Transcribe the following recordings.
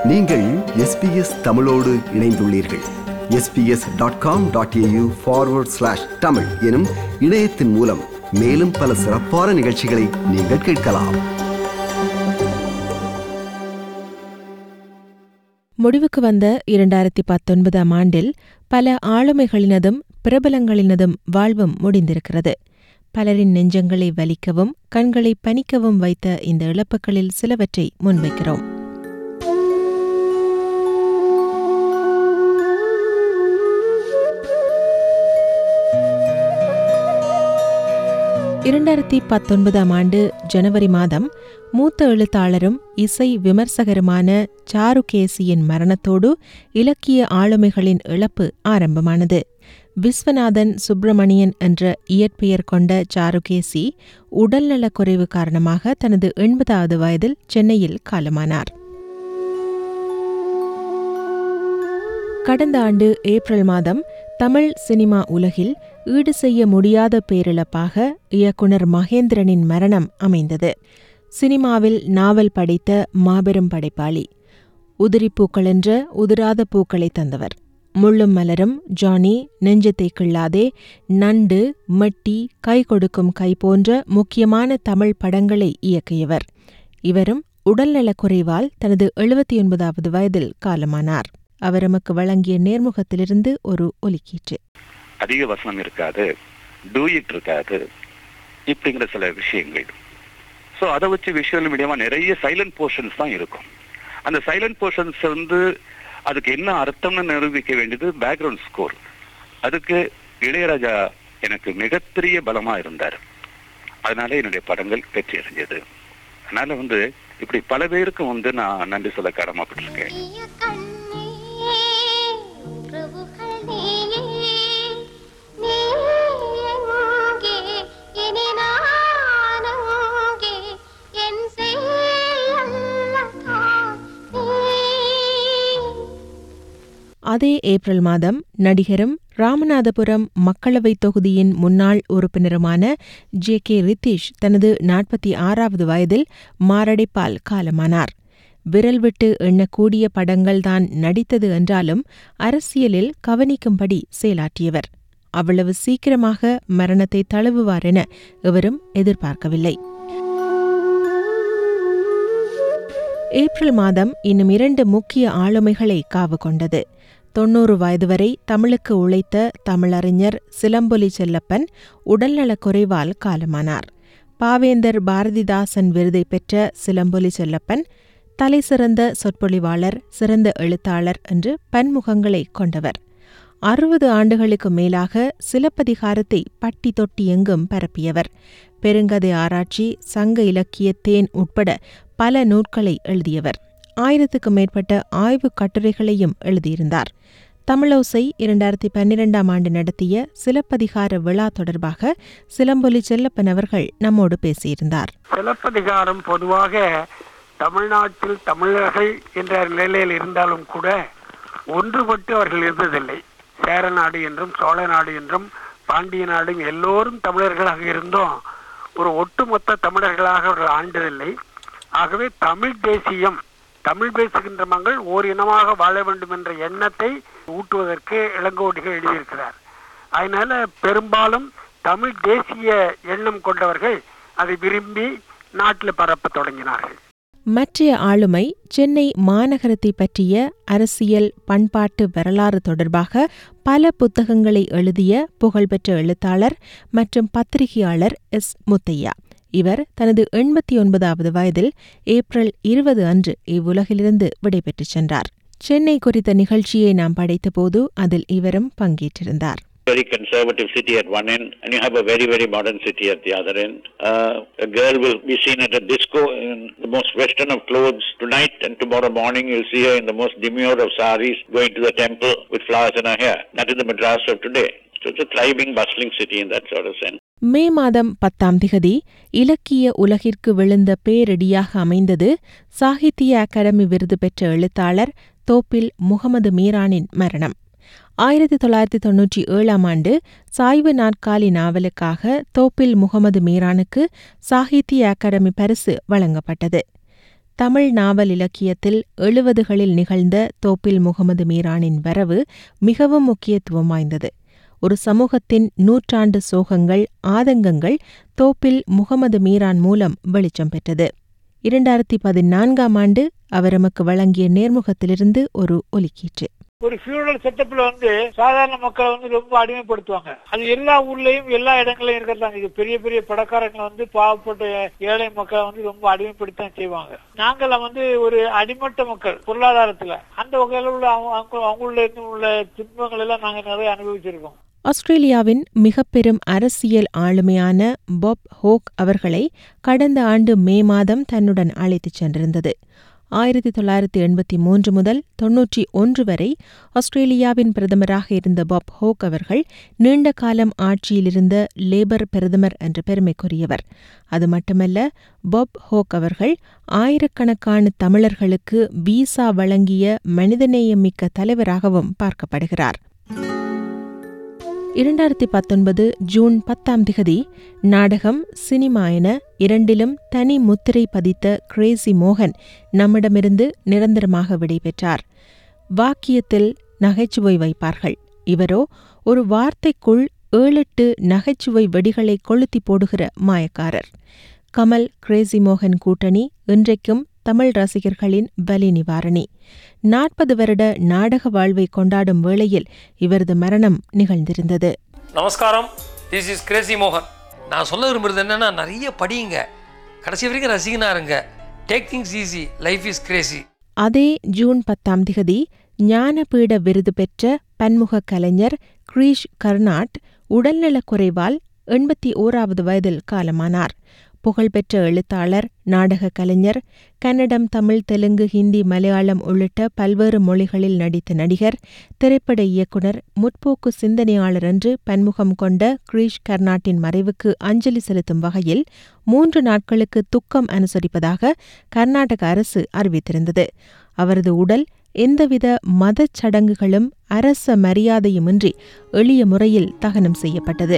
நீங்கள் எஸ்பிஎஸ் தமிழோடு இணைந்துள்ளீர்கள் SBS dot com dot A U forward slash Tamil எனும் இணையத்தின் மூலம் மேலும் பல சிறப்பான நிகழ்ச்சிகளை நீங்கள் கேட்கலாம் முடிவுக்கு வந்த இரண்டாயிரத்தி பத்தொன்பதாம் ஆண்டில் பல ஆளுமைகளினதும் பிரபலங்களினதும் வாழ்வும் முடிந்திருக்கிறது பலரின் நெஞ்சங்களை வலிக்கவும் கண்களை பனிக்கவும் வைத்த இந்த இழப்புகளில் சிலவற்றை முன்வைக்கிறோம் இரண்டாயிரத்தி பத்தொன்பதாம் ஆண்டு ஜனவரி மாதம் மூத்த எழுத்தாளரும் இசை விமர்சகருமான சாருகேசியின் மரணத்தோடு இலக்கிய ஆளுமைகளின் இழப்பு ஆரம்பமானது விஸ்வநாதன் சுப்பிரமணியன் என்ற இயற்பெயர் கொண்ட சாருகேசி உடல்நலக் குறைவு காரணமாக தனது எண்பதாவது வயதில் சென்னையில் காலமானார் கடந்த ஆண்டு ஏப்ரல் மாதம் தமிழ் சினிமா உலகில் ஈடு செய்ய முடியாத பேரிழப்பாக இயக்குனர் மகேந்திரனின் மரணம் அமைந்தது சினிமாவில் நாவல் படைத்த மாபெரும் படைப்பாளி உதிரி பூக்கள் என்ற உதிராத பூக்களை தந்தவர் முள்ளும் மலரும் ஜானி நெஞ்சத்தை கிள்ளாதே நண்டு மட்டி கை கொடுக்கும் கை போன்ற முக்கியமான தமிழ் படங்களை இயக்கியவர் இவரும் உடல்நலக் குறைவால் தனது எழுபத்தி ஒன்பதாவது வயதில் காலமானார் அவர் எமக்கு வழங்கிய நேர்முகத்திலிருந்து ஒரு ஒலிக்கீற்று அதிக வசனம் இருக்காது டூயிட் இருக்காது இப்படிங்கிற சில விஷயங்கள் ஸோ அதை வச்சு விஷுவல் மீடியமா நிறைய சைலண்ட் போர்ஷன்ஸ் தான் இருக்கும் அந்த சைலண்ட் போர்ஷன்ஸ் வந்து அதுக்கு என்ன அர்த்தம்னு நிரூபிக்க வேண்டியது பேக்ரவுண்ட் ஸ்கோர் அதுக்கு இளையராஜா எனக்கு மிகப்பெரிய பலமா இருந்தார் அதனால என்னுடைய படங்கள் வெற்றி அடைஞ்சது அதனால வந்து இப்படி பல பேருக்கு வந்து நான் நன்றி சொல்ல கடமைப்பட்டிருக்கேன் பிரிய கண்ணே பிரபுகள் நீயே நீ எங்கே இனி நான் அங்கே என் செயல்லத்தான் நீ அதே ஏப்ரல் மாதம் நடிகரும் ராமநாதபுரம் மக்களவைத் தொகுதியின் முன்னாள் உறுப்பினருமான ஜே கே ரித்தீஷ் தனது நாற்பத்தி ஆறாவது வயதில் மாரடைப்பால் காலமானார் விரல் விட்டு எண்ணக்கூடிய படங்கள்தான் நடித்தது என்றாலும் அரசியலில் கவனிக்கும்படி செயலாற்றியவர் அவ்வளவு சீக்கிரமாக மரணத்தை தழுவுவார் என எவரும் எதிர்பார்க்கவில்லை ஏப்ரல் மாதம் இன்னும் இரண்டு முக்கிய ஆளுமைகளை காவு கொண்டது தொன்னூறு வயது வரை தமிழுக்கு உழைத்த தமிழறிஞர் சிலம்பொலி செல்லப்பன் உடல்நலக் குறைவால் காலமானார் பாவேந்தர் பாரதிதாசன் விருதை பெற்ற சிலம்பொலி செல்லப்பன் தலைசிறந்த சொற்பொழிவாளர் சிறந்த எழுத்தாளர் என்று பன்முகங்களை கொண்டவர் அறுபது ஆண்டுகளுக்கு மேலாக சிலப்பதிகாரத்தை பட்டி தொட்டி எங்கும் பரப்பியவர் பெருங்கதை ஆராய்ச்சி சங்க இலக்கிய தேன் உட்பட பல நூல்களை எழுதியவர் ஆயிரத்துக்கும் மேற்பட்ட ஆய்வுக் கட்டுரைகளையும் எழுதியிருந்தார் தமிழோசை இரண்டாயிரத்தி பன்னிரெண்டாம் ஆண்டு நடத்திய சிலப்பதிகார விழா தொடர்பாக சிலம்பொலி செல்லப்பன் அவர்கள் நம்மோடு பேசியிருந்தார் சிலப்பதிகாரம் பொதுவாக தமிழ்நாட்டில் தமிழர்கள் என்ற நிலையில் இருந்தாலும் கூட ஒன்றுபட்டு அவர்கள் இருந்ததில்லை சேர நாடு என்றும் சோழ நாடு என்றும் பாண்டிய நாடும் எல்லோரும் தமிழர்களாக இருந்தும் ஒரு ஒட்டுமொத்த தமிழர்களாக அவர்கள் ஆண்டதில்லை ஆகவே தமிழ் தேசியம் தமிழ் பேசுகின்ற மக்கள் ஓர் இனமாக வாழ வேண்டும் என்ற எண்ணத்தை ஊட்டுவதற்கு இளங்கோடிகள் எழுதியிருக்கிறார் அதனால பெரும்பாலும் தமிழ் தேசிய எண்ணம் கொண்டவர்கள் அதை விரும்பி நாட்டில் பரப்ப தொடங்கினார்கள் மற்றைய ஆளுமை சென்னை மாநகரத்தை பற்றிய அரசியல் பண்பாட்டு வரலாறு தொடர்பாக பல புத்தகங்களை எழுதிய புகழ்பெற்ற எழுத்தாளர் மற்றும் பத்திரிகையாளர் எஸ் முத்தையா இவர் தனது எண்பத்தி ஒன்பதாவது வயதில் ஏப்ரல் இருபது அன்று இவ்வுலகிலிருந்து விடைபெற்றுச் சென்றார் சென்னை குறித்த நிகழ்ச்சியை நாம் படைத்தபோது அதில் இவரும் பங்கேற்றிருந்தார் very conservative city at one end, and you have a very, very modern city at the other end. Uh, a girl will be seen at a disco in the most western of clothes tonight, and tomorrow morning you'll see her in the most demure of saris going to the temple with flowers in her hair. That is the Madras of today. So it's a thriving, bustling city in that sort of sense. மே மாதம் பத்தாம் திகதி இலக்கிய உலகிற்கு விழுந்த பேரிடியாக அமைந்தது Sahitya academy விருது பெற்ற எழுத்தாளர் தோப்பில் முகமது மீரானின் மரணம் ஆயிரத்தி தொள்ளாயிரத்தி தொன்னூற்றி ஏழாம் ஆண்டு சாய்வு நாற்காலி நாவலுக்காக தோப்பில் முகமது மீரானுக்கு சாகித்ய அகாடமி பரிசு வழங்கப்பட்டது தமிழ் நாவல் இலக்கியத்தில் எழுபதுகளில் நிகழ்ந்த தோப்பில் முகமது மீரானின் வரவு மிகவும் முக்கியத்துவம் வாய்ந்தது ஒரு சமூகத்தின் நூற்றாண்டு சோகங்கள் ஆதங்கங்கள் தோப்பில் முகமது மீரான் மூலம் வெளிச்சம் பெற்றது இரண்டாயிரத்தி பதினான்காம் ஆண்டு அவர் எமக்கு வழங்கிய நேர்முகத்திலிருந்து ஒரு ஒலிக்கீற்று ஒரு ஃபியூடல் செட்டப்ல வந்து சாதாரண மக்களை வந்து ரொம்ப அடிமைப்படுத்துவாங்க அது எல்லா ஊர்லயும் எல்லா இடங்களையும் இருக்கிறதாங்க இது பெரிய பெரிய பணக்காரங்களை வந்து பாவப்பட்ட ஏழை மக்களை வந்து ரொம்ப அடிமைப்படுத்தான் செய்வாங்க நாங்கள் வந்து ஒரு அடிமட்ட மக்கள் பொருளாதாரத்துல அந்த வகையில உள்ள அவங்க அவங்க- அவங்கள இருந்து உள்ள துன்பங்கள் எல்லாம் நாங்க நிறைய அனுபவிச்சிருக்கோம் ஆஸ்திரேலியாவின் மிக பெரும் அரசியல் ஆளுமையான பாப் ஹோக் அவர்களை கடந்த ஆண்டு மே மாதம் தன்னுடன் அழைத்துச் சென்றிருந்தது ஆயிரத்தி தொள்ளாயிரத்தி எண்பத்தி மூன்று முதல் தொன்னூற்றி ஒன்று வரை ஆஸ்திரேலியாவின் பிரதமராக இருந்த பாப் ஹோக் அவர்கள் நீண்ட காலம் ஆட்சியிலிருந்த லேபர் பிரதமர் என்ற பெருமைக்குரியவர் அது மட்டுமல்ல பாப் ஹோக் அவர்கள் ஆயிரக்கணக்கான தமிழர்களுக்கு விசா வழங்கிய மனிதநேயமிக்க தலைவராகவும் பார்க்கப்படுகிறார் இரண்டாயிரத்தி பத்தொன்பது ஜூன் பத்தாம் திகதி நாடகம் சினிமா என இரண்டிலும் தனி முத்திரை பதித்த கிரேசி மோகன் நம்மிடமிருந்து நிரந்தரமாக விடைபெற்றார் வாக்கியத்தில் நகைச்சுவை வைப்பார்கள் இவரோ ஒரு வார்த்தைக்குள் ஏழெட்டு நகைச்சுவை வெடிகளை கொளுத்தி போடுகிற மாயக்காரர் கமல் கிரேசி மோகன் கூட்டணி இன்றைக்கும் தமிழ் ரசிகர்களின் பலி நிவாரணி நாற்பது வருட நாடக வாழ்வை கொண்டாடும் வேளையில் இவரது மரணம் நிகழ்ந்திருந்தது நமஸ்காரம் திஸ் இஸ் கிரேசி மோகன் நான் சொல்ல விரும்புறது என்னன்னா நிறைய படியுங்க கடைசி வரைக்கும் ரசிகனா இருங்க take things easy life is crazy அதே ஜூன் பத்தாம் திகதி ஞானபீட விருது பெற்ற பன்முக கலைஞர் கிரீஷ் கர்னாட் உடல்நலக் குறைவால் எண்பத்தி ஓராவது வயதில் காலமானார் புகழ்பெற்ற எழுத்தாளர் நாடக கலைஞர் கன்னடம் தமிழ் தெலுங்கு ஹிந்தி மலையாளம் உள்ளிட்ட பல்வேறு மொழிகளில் நடித்த நடிகர் திரைப்பட இயக்குனர் முற்போக்கு சிந்தனையாளர் என்று பன்முகம் கொண்ட கிரீஷ் கர்னாட்டின் மறைவுக்கு அஞ்சலி செலுத்தும் வகையில் மூன்று நாட்களுக்கு துக்கம் அனுசரிப்பதாக கர்நாடக அரசு அறிவித்திருந்தது அவரது உடல் எந்தவித மதச் சடங்குகளும் அரச மரியாதையுமின்றி எளிய முறையில் தகனம் செய்யப்பட்டது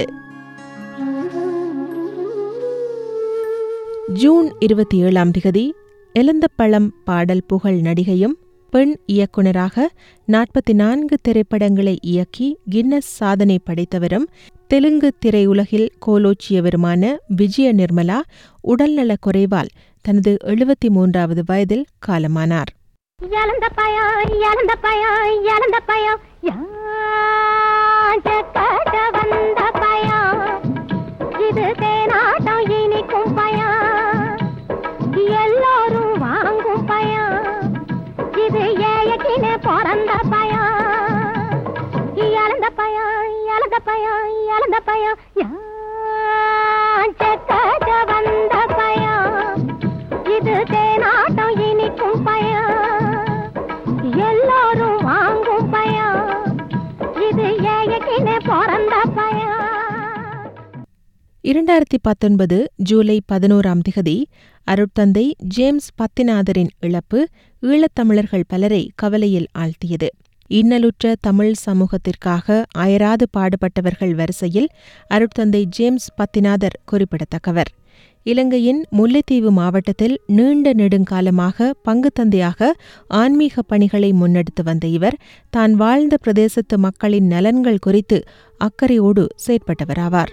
ஜூன் இருபத்தி ஏழாம் திகதி எலந்தப்பழம் பாடல் புகழ் நடிகையும் பெண் இயக்குனராக நாற்பத்தி நான்கு திரைப்படங்களை இயக்கி கின்னஸ் சாதனை படைத்தவரும் தெலுங்கு திரையுலகில் கோலோச்சியவருமான விஜய நிர்மலா உடல்நலக் குறைவால் தனது எழுபத்தி மூன்றாவது வயதில் காலமானார் இழந்த பயம் இழந்த பயம் இழந்த பயம் யாஞ்ச கட வந்த பயம் இது தேனாட்டம் இனிக்கும் பயம் எல்லோரும் வாங்கும் பயம் இது ஏயக்கினே பிறந்த பயம் இழந்த பயம் இழந்த பயம் இழந்த பயம் யாஞ்ச கட வந்த பயம் இது தேனாட்டம் இனிக்கும் பயம் எல்லோரும் வாங்கும் பயம் இது ஏயக்கினே பிறந்த பயம் இரண்டாயிரத்தி பத்தொன்பது ஜூலை பதினோராம் திகதி அருட்தந்தை ஜேம்ஸ் பத்திநாதரின் இழப்பு ஈழத்தமிழர்கள் பலரை கவலையில் ஆழ்த்தியது இன்னலுற்ற தமிழ் சமூகத்திற்காக அயராது பாடுபட்டவர்கள் வரிசையில் அருட்தந்தை ஜேம்ஸ் பத்திநாதர் குறிப்பிடத்தக்கவர் இலங்கையின் முல்லைத்தீவு மாவட்டத்தில் நீண்ட நெடுங்காலமாக பங்குத்தந்தையாக ஆன்மீக பணிகளை முன்னெடுத்து வந்த இவர் தான் வாழ்ந்த பிரதேசத்து மக்களின் நலன்கள் குறித்து அக்கறையோடு செயற்பட்டவராவார்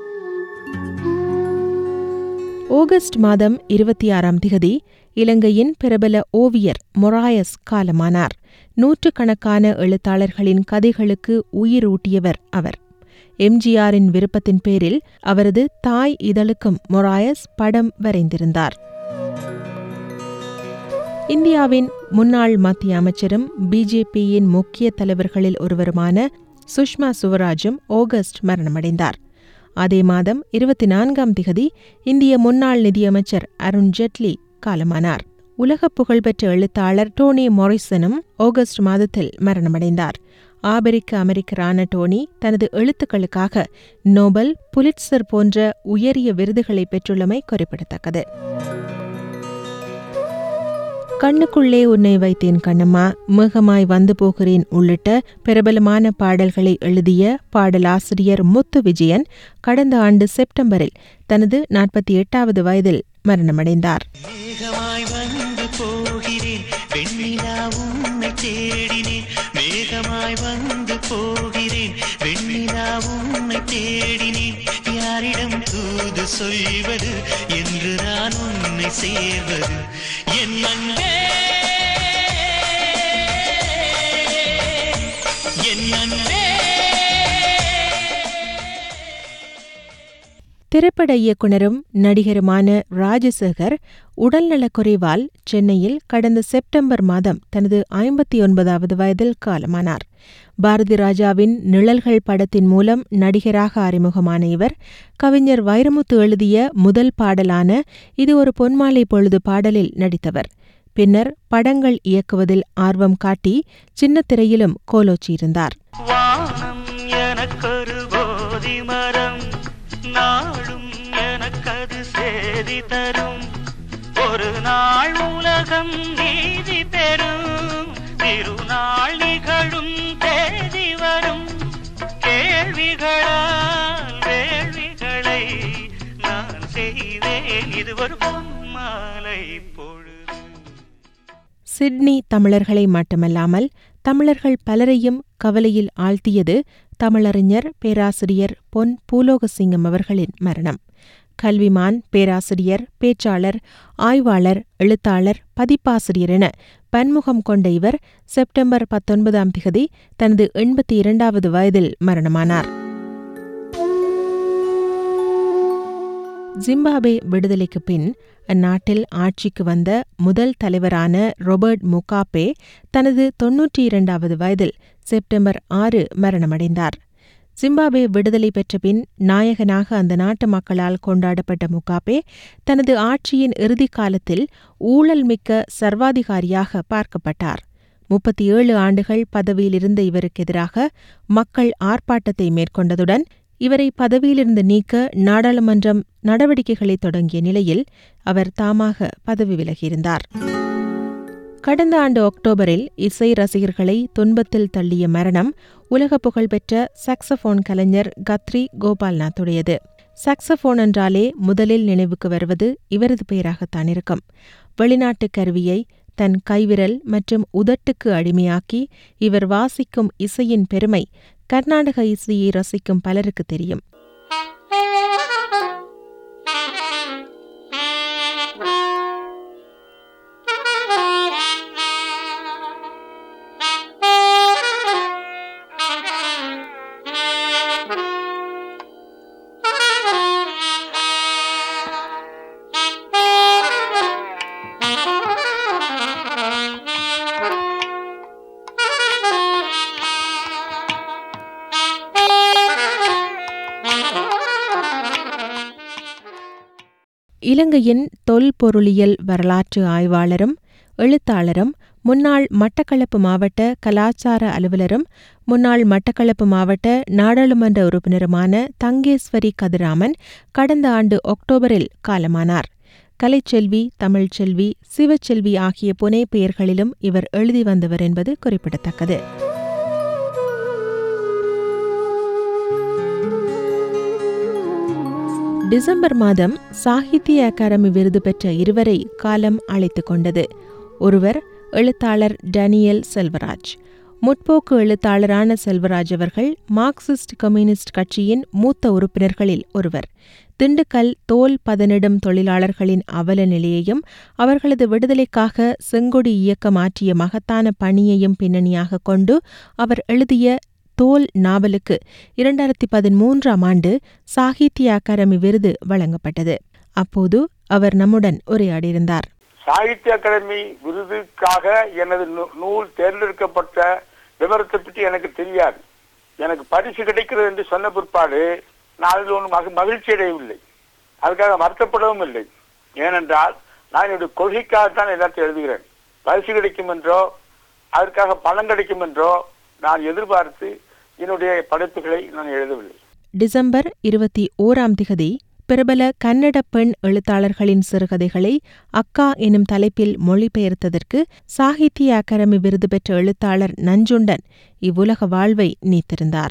ஆகஸ்ட் மாதம் இருபத்தி ஆறாம் திகதி இலங்கையின் பிரபல ஓவியர் மொராயஸ் காலமானார் நூற்றுக்கணக்கான எழுத்தாளர்களின் கதைகளுக்கு உயிரூட்டியவர் அவர் எம்ஜிஆரின் விருப்பத்தின் பேரில் அவரது தாய் இதழுக்கும் மொராயஸ் படம் வரைந்திருந்தார் இந்தியாவின் முன்னாள் மத்திய அமைச்சரும் பிஜேபியின் முக்கிய தலைவர்களில் ஒருவருமான சுஷ்மா சுவராஜும் ஆகஸ்ட் மரணமடைந்தார் அதே மாதம் இருபத்தி நான்காம் திகதி இந்திய முன்னாள் நிதியமைச்சர் அருண் ஜெட்லி காலமானார் உலக புகழ்பெற்ற எழுத்தாளர் டோனி மொரிசனும் ஆகஸ்ட் மாதத்தில் மரணமடைந்தார் ஆபிரிக்க அமெரிக்கரான டோனி தனது எழுத்துக்களுக்காக நோபல் புலிட்சர் போன்ற உயரிய விருதுகளை பெற்றுள்ளமை குறிப்பிடத்தக்கது கண்ணுக்குள்ளே உன்னை வைத்தேன் கண்ணம்மா மேகமாய் வந்து போகிறேன் உள்ளிட்ட பிரபலமான பாடல்களை எழுதிய பாடலாசிரியர் முத்து விஜயன் கடந்த ஆண்டு செப்டம்பரில் தனது நாற்பத்தி எட்டாவது வயதில் மரணமடைந்தார் மேகமாய் வந்து சொல்வது என்று நான் உன்னை சேர்வது என் அன்பே என் அன்பே திரைப்பட இயக்குனரும் நடிகருமான ராஜசேகர் உடல்நலக்குறைவால் சென்னையில் கடந்த செப்டம்பர் மாதம் தனது ஐம்பத்தி ஒன்பதாவது வயதில் காலமானார் பாரதி ராஜாவின் நிழல்கள் படத்தின் மூலம் நடிகராக அறிமுகமான இவர் கவிஞர் வைரமுத்து எழுதிய முதல் பாடலான இது ஒரு பொன்மாலை பொழுது பாடலில் நடித்தவர் பின்னர் படங்கள் இயக்குவதில் ஆர்வம் காட்டி சின்னத் திரையிலும் கோலோச்சியிருந்தார் வானம் எனக்கொரு போதி மரம் நாளும் எனக்கது சேதி தரும் ஒரு நாள் உலகம் நீதி பெறும் திருநாள் நிகழும் தேதி வரும் கேள்விகளால் வேள்விகளை நான் செய்வேன் இது ஒரு பொன்மாலை பொழுது சிட்னி தமிழர்களை மட்டுமல்லாமல் தமிழர்கள் பலரையும் கவலையில் ஆழ்த்தியது தமிழறிஞர் பேராசிரியர் பொன் பூலோகசிங்கம் அவர்களின் மரணம் கல்விமான் பேராசிரியர் பேச்சாளர் ஆய்வாளர் எழுத்தாளர் பதிப்பாசிரியர் என பன்முகம் கொண்ட இவர் செப்டம்பர் பத்தொன்பதாம் திகதி தனது எண்பத்தி இரண்டாவது வயதில் மரணமானார் ஜிம்பாபே விடுதலைக்கு பின் அந்நாட்டில் ஆட்சிக்கு வந்த முதல் தலைவரான ரொபர்ட் முகாபே தனது தொன்னூற்றி இரண்டாவது வயதில் செப்டம்பர் ஆறு மரணமடைந்தார் ஜிம்பாபே விடுதலை பெற்ற பின் நாயகனாக அந்த நாட்டு மக்களால் கொண்டாடப்பட்ட முகாபே தனது ஆட்சியின் இறுதி காலத்தில் ஊழல் மிக்க சர்வாதிகாரியாக பார்க்கப்பட்டார் முப்பத்தி ஏழு ஆண்டுகள் பதவியிலிருந்த இவருக்கு எதிராக மக்கள் ஆர்ப்பாட்டத்தை மேற்கொண்டதுடன் இவரை பதவியிலிருந்து நீக்க நாடாளுமன்றம் நடவடிக்கைகளை தொடங்கிய நிலையில் அவர் தாமாக பதவி விலகியிருந்தார் கடந்த ஆண்டு அக்டோபரில் இசை ரசிகர்களை துன்பத்தில் தள்ளிய மரணம் உலக புகழ்பெற்ற சாக்ஸபோன் கலைஞர் கத்ரி கோபால்நாத்துடையது சாக்ஸபோன் என்றாலே முதலில் நினைவுக்கு வருவது இவரது பெயராகத்தான் இருக்கும் வெளிநாட்டு கருவியை தன் கைவிரல் மற்றும் உதட்டுக்கு அடிமையாக்கி இவர் வாசிக்கும் இசையின் பெருமை கர்நாடக இசையை ரசிக்கும் பலருக்கு தெரியும் இலங்கையின் தொல்பொருளியல் வரலாற்று ஆய்வாளரும் எழுத்தாளரும் முன்னாள் மட்டக்களப்பு மாவட்ட கலாச்சார அலுவலரும் முன்னாள் மட்டக்களப்பு மாவட்ட நாடாளுமன்ற உறுப்பினருமான தங்கேஸ்வரி கதிராமன் கடந்த ஆண்டு அக்டோபரில் காலமானார் கலைச்செல்வி தமிழ்ச்செல்வி சிவச்செல்வி ஆகிய புனை பெயர்களிலும் இவர் எழுதி வந்தவர் என்பது குறிப்பிடத்தக்கது டிசம்பர் மாதம் சாகித்ய அகாடமி விருது பெற்ற இருவரை காலம் அழைத்துக் கொண்டது ஒருவர் எழுத்தாளர் டேனியல் செல்வராஜ் முற்போக்கு எழுத்தாளரான செல்வராஜ் அவர்கள் மார்க்சிஸ்ட் கம்யூனிஸ்ட் கட்சியின் மூத்த உறுப்பினர்களில் ஒருவர் திண்டுக்கல் தோல் பதனிடும் தொழிலாளர்களின் அவல நிலையையும் அவர்களது விடுதலைக்காக செங்கொடி இயக்கம் ஆற்றிய மகத்தான பணியையும் பின்னணியாக கொண்டு அவர் எழுதிய தோல் நாவலுக்கு இரண்டாயிரத்தி பதிமூன்றாம் ஆண்டு சாகித்ய அகாடமி விருது வழங்கப்பட்டது அப்போது அவர் நம்முடன் உரையாடியிருந்தார் சாகித்ய அகாடமி விருதுக்காக எனது நூ- நூல் தேர்ந்தெடுக்கப்பட்ட விவரத்தை பற்றி எனக்கு தெரியாது எனக்கு பரிசு கிடைக்கிறது என்று சொன்ன பிற்பாடு நான் அதில் ஒன்றும் மக மகிழ்ச்சி அடையவில்லை அதுக்காக வருத்தப்படவும் இல்லை ஏனென்றால் நான் என்னுடைய கொள்கைக்காகத்தான் எல்லாத்தையும் எழுதுகிறேன் பரிசு கிடைக்கும் என்றோ அதற்காக பணம் கிடைக்கும் என்றோ நான் எதிர்பார்த்து என்னுடைய படைப்புகளை நான் எழுதவில்லை டிசம்பர் இருபத்தி ஓராம் திகதி பிரபல கன்னட பெண் எழுத்தாளர்களின் சிறுகதைகளை அக்கா எனும் தலைப்பில் மொழிபெயர்த்ததற்கு சாகித்ய அகாடமி விருது பெற்ற எழுத்தாளர் நஞ்சுண்டன் இவ்வுலக வாழ்வை நீத்திருந்தார்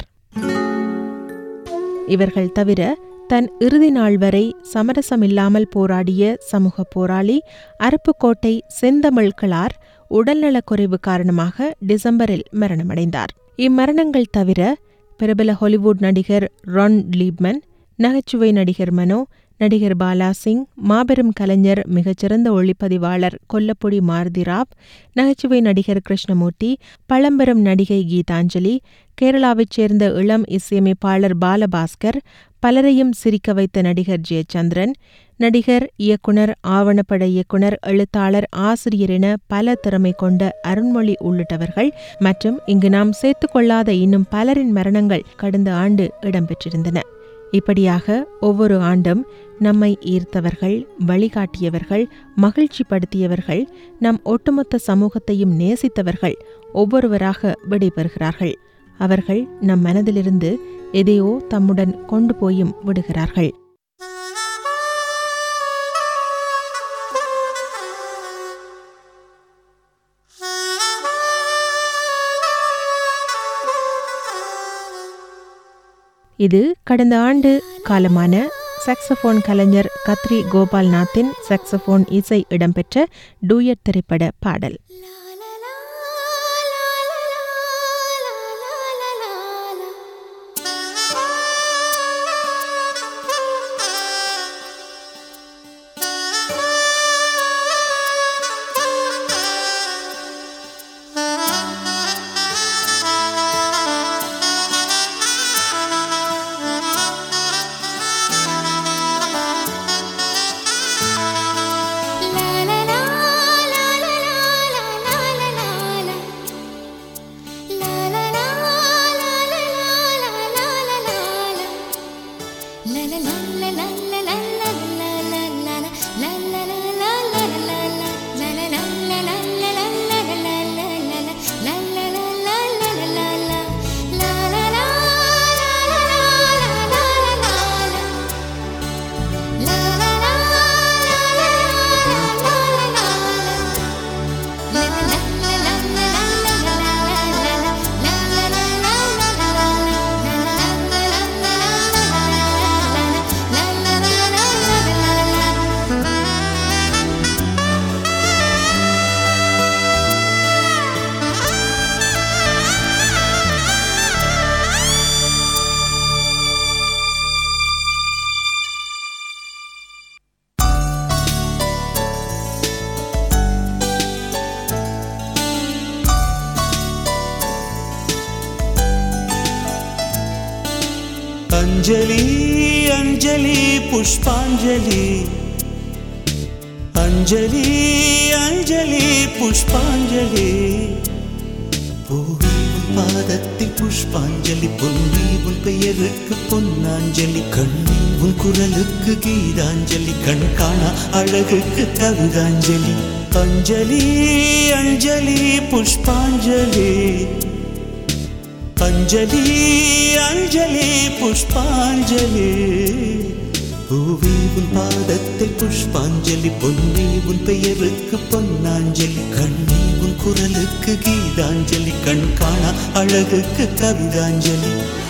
இவர்கள் தவிர தன் இறுதி நாள் வரை சமரசமில்லாமல் போராடிய சமூக போராளி அருப்புக்கோட்டை செந்தமிழ்களார் உடல்நலக்குறைவு காரணமாக டிசம்பரில் மரணமடைந்தார் இம்மரணங்கள் தவிர பிரபல ஹாலிவுட் நடிகர் ரான் லீப்மன் நகைச்சுவை நடிகர் மனோ நடிகர் பாலா சிங் மாபெரும் கலைஞர் மிகச்சிறந்த ஒளிப்பதிவாளர் கொல்லப்புடி மாருதிராவ் நகைச்சுவை நடிகர் கிருஷ்ணமூர்த்தி பழம்பெரும் நடிகை கீதாஞ்சலி கேரளாவைச் சேர்ந்த இளம் இசையமைப்பாளர் பாலபாஸ்கர் பலரையும் சிரிக்க வைத்த நடிகர் ஜெயச்சந்திரன் நடிகர் இயக்குனர் ஆவணப்பட இயக்குனர் எழுத்தாளர் ஆசிரியர் என பல திறமை கொண்ட அருண்மொழி உள்ளிட்டவர்கள் மற்றும் இங்கு நாம் சேர்த்துக்கொள்ளாத இன்னும் பலரின் மரணங்கள் கடந்த ஆண்டு இடம்பெற்றிருந்தன இப்படியாக ஒவ்வொரு ஆண்டும் நம்மை ஈர்த்தவர்கள் வழிகாட்டியவர்கள் மகிழ்ச்சிப்படுத்தியவர்கள் நம் ஒட்டுமொத்த சமூகத்தையும் நேசித்தவர்கள் ஒவ்வொருவராக விடைபெறுகிறார்கள் அவர்கள் நம் மனதிலிருந்து எதையோ தம்முடன் கொண்டு போயும் விடுகிறார்கள் இது கடந்த ஆண்டு காலமான சாக்ஸபோன் கலைஞர் கத்ரி கோபால்நாத்தின் சாக்ஸபோன் இசை இடம்பெற்ற டூயட் திரைப்பட பாடல் அஞ்சலி அஞ்சலி புஷ்பாஞ்சலி அஞ்சலி அஞ்சலி புஷ்பாஞ்சலி பூவி உன் பாதத்தில் புஷ்பாஞ்சலி பொன்னி உன் பெயருக்கு பொன்னாஞ்சலி கண்ணி உன் குரலுக்கு கீதாஞ்சலி கண் காணா அழகுக்கு கவிதாஞ்சலி அஞ்சலி அஞ்சலி புஷ்பாஞ்சலி அஞ்சலி அஞ்சலி புஷ்பாஞ்சலி பூவி உன் பாதத்தில் புஷ்பாஞ்சலி பொன்னி உன் பெயருக்கு பொன்னாஞ்சலி கண்ணி உன் குரலுக்கு கீதாஞ்சலி கண் காணா அழகுக்கு கவிதாஞ்சலி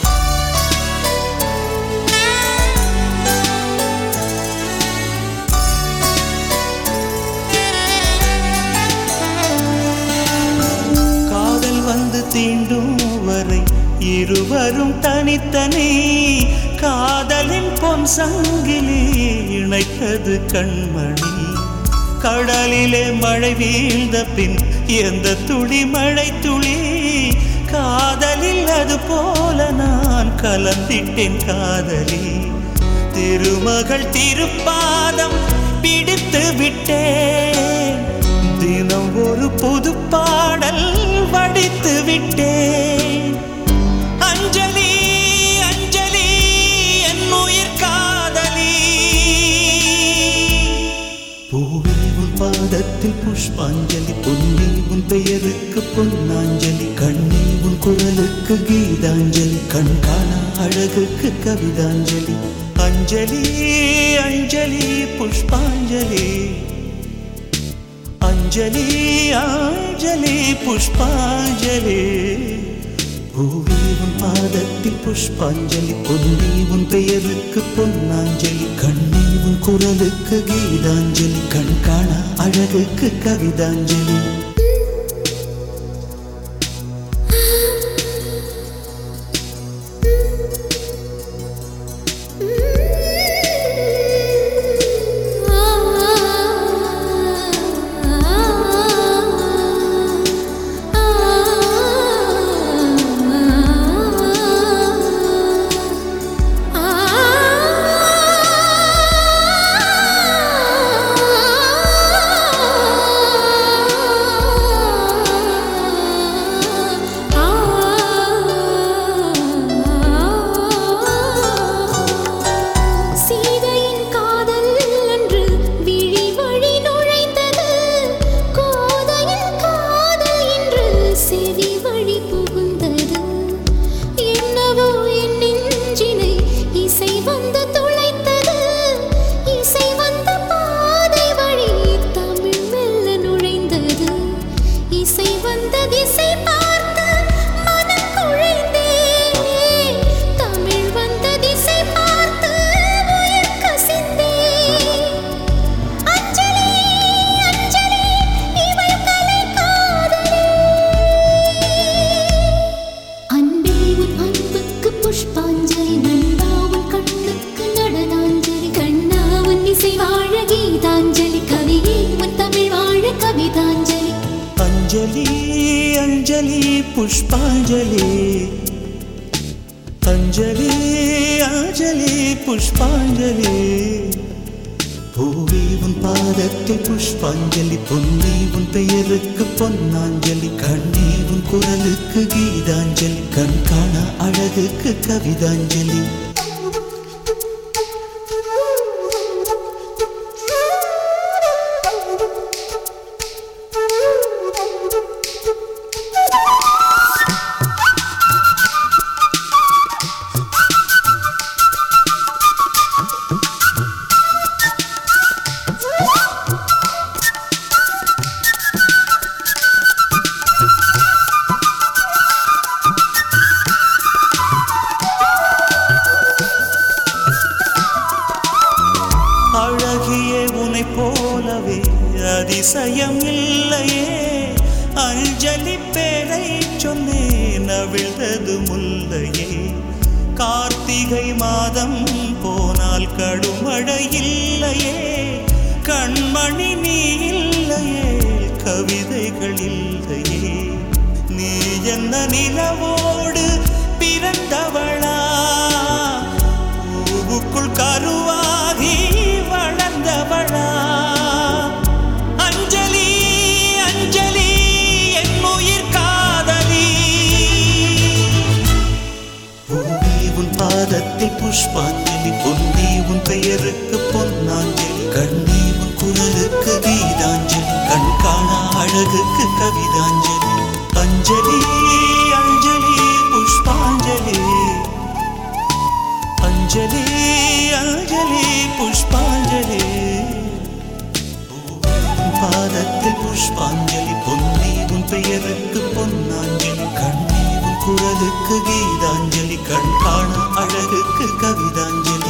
காதல் வந்து தீண்டும் வரை இருவரும் தனித்தனி காதலின் பொன் சங்கிலி இணைத்தது கண்மணி கடலிலே மழை வீழ்ந்த பின் எந்த துளி மழை துளி காதலில் அது போல நான் கலந்திட்டேன் காதலி திருமகள் திருப்பாதம் பிடித்து விட்டேன் தினம் ஒரு புது பாடல் வடித்து விட்டேன் அஞ்சலி அஞ்சலி என் உயிர் காதலி பூவி உன் பாதத்தில் புஷ்பாஞ்சலி பொன்னி உன் பெயருக்கு பொன்னாஞ்சலி கண்ணி உன் குரலுக்கு கீதாஞ்சலி கண் காணா அழகுக்கு கவிதாஞ்சலி அஞ்சலி அஞ்சலி புஷ்பாஞ்சலி அஞ்சலி அஞ்சலி புஷ்பாஞ்சலி பூவி உன் பாதத்தில் புஷ்பாஞ்சலி பொன்னி உன் பெயருக்கு பொன்னாஞ்சலி கண்ணி உன் குரலுக்கு கீதாஞ்சலி கண் காணா அழகுக்கு கவிதாஞ்சலி Mm-hmm. புஷ்பாஞ்சலி அஞ்சலி அஞ்சலி புஷ்பாஞ்சலி பூவே உன் பாதத்தில் புஷ்பாஞ்சலி பொன்னி உன் பெயருக்கு பொன்னாஞ்சலி கண்ணே உன் குரலுக்கு கீதாஞ்சலி கண் காண அழகுக்கு கவிதாஞ்சலி அழகிய உனை போலவே அதிசயம் இல்லையே அஞ்சலி பேரை சொன்னேன் அவிழ்ந்தது முல்லையே கார்த்திகை மாதம் போனால் கடுமழை இல்லையே கண்மணி நீ இல்லையே கவிதைகள் இல்லையே நீ என்ன நிலவோடு பிறந்தவளா பூவுக்குள் கருவாகி வளர்ந்தவளா அஞ்சலி அஞ்சலி என் உயிர் காதலி பூமி உன் பாதத்தில் புஷ்பாஞ்சலி பொன்னி உன் பெயருக்கு பொன்னாஞ்சலி கண்ணி உன் குரலுக்கு கீதாஞ்சலி கண் காணா அழகுக்கு கவிதாஞ்சலி அஞ்சலி அஞ்சலி புஷ்பாஞ்சலி அஞ்சலி அஞ்சலி புஷ்பாஞ்சலி உன் பாதத்தில் புஷ்பாஞ்சலி பொன்னி உன் பெயருக்கு பொன்னாஞ்சலி கண்ணி உன் குரலுக்கு கீதாஞ்சலி கண் காண அழகுக்கு கவிதாஞ்சலி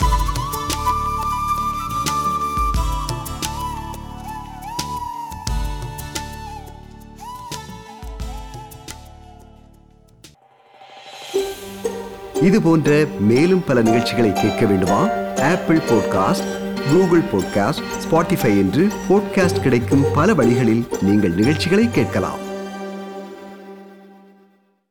இது போன்ற மேலும் பல நிகழ்ச்சிகளை கேட்க வேண்டுமா Apple podcast Google podcast Spotify என்று பாட்காஸ்ட் கிடைக்கும் பல வழிகளில் நீங்கள் நிகழ்ச்சிகளை கேட்கலாம்